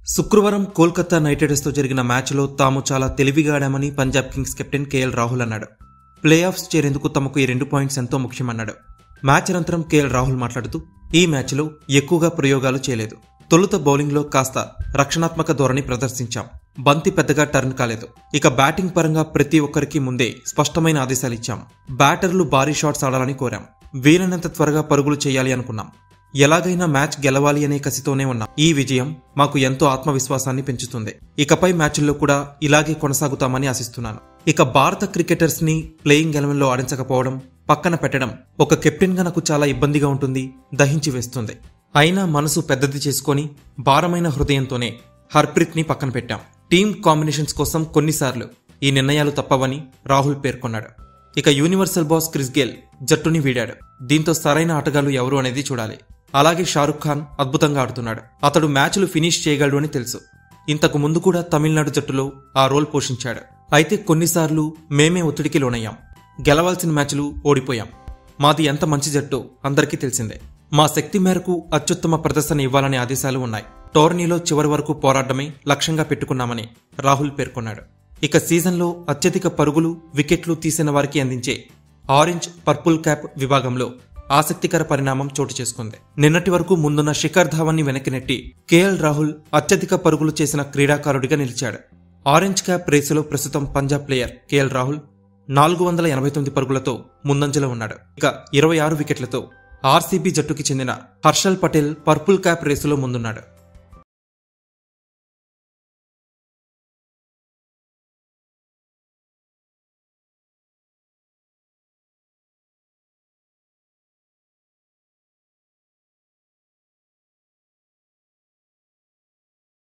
శుక్రవారం కోల్కతా నైట్ రైడర్స్తో జరిగిన మ్యాచ్లో తాము చాలా తెలివిగా ఆడామని Punjab kings captain KL Rahul అన్నాడు ప్లే ఆఫ్స్ చేరేందుకు తమకు ఈ రెండు పాయింట్స్ ఎంతో ముఖ్యమన్నాడు మ్యాచ్ అనంతరం కేఎల్ రాహుల్ మాట్లాడుతూ ఈ మ్యాచ్లో ఎక్కువగా ప్రయోగాలు చేయలేదు తొలుత బౌలింగ్లో కాస్త రక్షణాత్మక ధోరణి ప్రదర్శించాం బంతి పెద్దగా టర్న్ కాలేదు ఇక బ్యాటింగ్ పరంగా ప్రతి ఒక్కరికి ముందే స్పష్టమైన ఆదేశాలు ఇచ్చాం బ్యాటర్లు భారీ షాట్స్ ఆడాలని కోరాం వీలైనంత త్వరగా పరుగులు చేయాలి అనుకున్నాం ఎలాగైనా మ్యాచ్ గెలవాలి అనే కసితోనే ఉన్నాం ఈ విజయం మాకు ఎంతో ఆత్మవిశ్వాసాన్ని పెంచుతుంది ఇకపై మ్యాచ్ల్లో కూడా ఇలాగే కొనసాగుతామని ఆశిస్తున్నాను ఇక భారత క్రికెటర్స్ ని ప్లేయింగ్ ఎలెవెన్ లో ఆడించకపోవడం పక్కన పెట్టడం ఒక కెప్టెన్ గా నాకు చాలా ఇబ్బందిగా ఉంటుంది దహించి వేస్తుంది అయినా మనసు పెద్దది చేసుకొని భారమైన హృదయంతోనే హర్ప్రీత్ ని పక్కన పెట్టాం టీమ్ కాంబినేషన్స్ కోసం కొన్నిసార్లు ఈ నిర్ణయాలు తప్పవని రాహుల్ పేర్కొన్నాడు ఇక యూనివర్సల్ బాస్ క్రిస్ గేల్ జట్టుని వీడాడు దీంతో సరైన ఆటగాళ్లు ఎవరు అనేది చూడాలి అలాగే షారుఖ్ ఖాన్ అద్భుతంగా ఆడుతున్నాడు అతడు మ్యాచ్లు ఫినిష్ చేయగలడు అని తెలుసు ఇంతకు ముందు కూడా తమిళనాడు జట్టులో ఆ రోల్ పోషించాడు అయితే కొన్నిసార్లు మేమే ఒత్తిడికి లోనయ్యాం గెలవాల్సిన మ్యాచ్లు ఓడిపోయాం మాది ఎంత మంచి జట్టు అందరికీ తెలిసిందే మా శక్తి మేరకు అత్యుత్తమ ప్రదర్శన ఇవ్వాలనే ఆదేశాలు ఉన్నాయి టోర్నీలో చివరి వరకు పోరాడమే లక్ష్యంగా పెట్టుకున్నామని రాహుల్ పేర్కొన్నాడు ఇక సీజన్లో అత్యధిక పరుగులు వికెట్లు తీసిన వారికి అందించే ఆరెంజ్ పర్పుల్ క్యాప్ విభాగంలో ఆసక్తికర పరిణామం చోటు చేసుకుంది నిన్నటి వరకు ముందున్న శిఖర్ ధావన్ ని వెనక్కి నెట్టి కేఎల్ రాహుల్ అత్యధిక పరుగులు చేసిన క్రీడాకారుడిగా నిలిచాడు ఆరెంజ్ క్యాప్ రేసులో ప్రస్తుతం పంజాబ్ ప్లేయర్ కేఎల్ రాహుల్ నాలుగు వందల ఎనభై తొమ్మిది పరుగులతో ముందంజలో ఉన్నాడు ఇక ఇరవై ఆరు వికెట్లతో ఆర్సీబీ జట్టుకి చెందిన హర్షల్ పటేల్ పర్పుల్ క్యాప్ రేసులో ముందున్నాడు